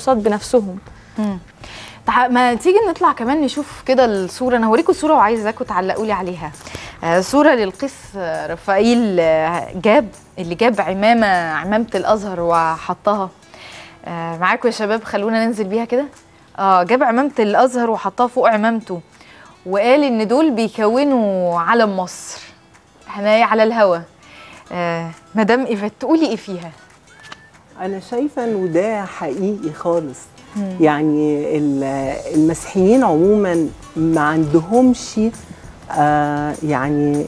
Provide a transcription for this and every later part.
قصاد بنفسهم تع- ما تيجي نطلع كمان نشوف كده الصوره انا هوريكم الصوره وعايزاكم تعلقوا لي عليها آه، صوره للقس آه، رفائيل آه، جاب اللي جاب عمامه عمامه الازهر وحطها آه، معاكم يا شباب خلونا ننزل بيها كده اه جاب عمامه الازهر وحطها فوق عمامته وقال ان دول بيكونوا علم مصر احنا إيه على الهوا آه، مدام ايفات تقولي ايه فيها أنا شايفة إنه ده حقيقي خالص يعني ال- المسيحيين عموما ما عندهمش آه يعني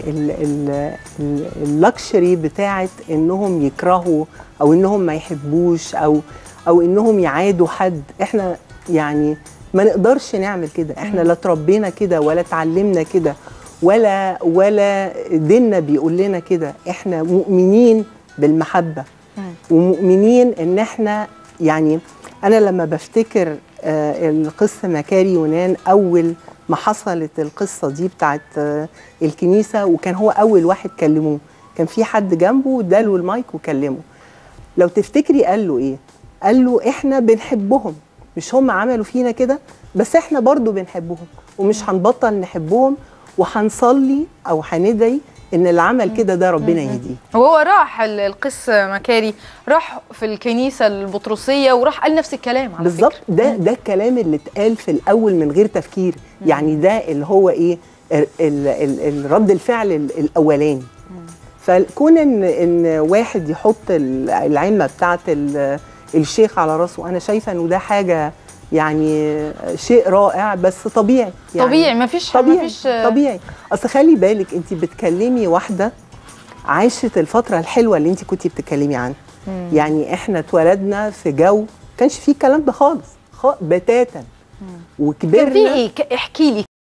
اللكشري بتاعت إنهم يكرهوا أو إنهم ما يحبوش أو أو إنهم يعادوا حد إحنا يعني ما نقدرش نعمل كده إحنا لا تربينا كده ولا اتعلمنا كده ولا ولا ديننا بيقول لنا كده إحنا مؤمنين بالمحبة ومؤمنين ان احنا يعني انا لما بفتكر آه، القصه مكاري يونان اول ما حصلت القصه دي بتاعت آه، الكنيسه وكان هو اول واحد كلموه كان في حد جنبه اداله المايك وكلمه لو تفتكري قال له ايه قال له احنا بنحبهم مش هم عملوا فينا كده بس احنا برضو بنحبهم ومش هنبطل نحبهم وهنصلي او هندعي ان اللي عمل كده ده ربنا يهديه وهو راح ال- القس مكاري راح في الكنيسه البطرسيه وراح قال نفس الكلام على بالظبط فكرة. ده ده الكلام اللي اتقال في الاول من غير تفكير يعني ده اللي هو ايه ال ال ال الرد الفعل ال- الاولاني فكون ان ان واحد يحط ال- العمه بتاعت ال- الشيخ على راسه انا شايفه انه ده حاجه يعني شيء رائع بس طبيعي يعني طبيعي مفيش طبيعي مفيش طبيعي اصل خلي بالك انت بتكلمي واحده عاشت الفتره الحلوه اللي انت كنتي بتتكلمي عنها يعني احنا اتولدنا في جو كانش فيه الكلام ده خالص خ... بتاتا كان وكبرنا في ايه ك- احكي لي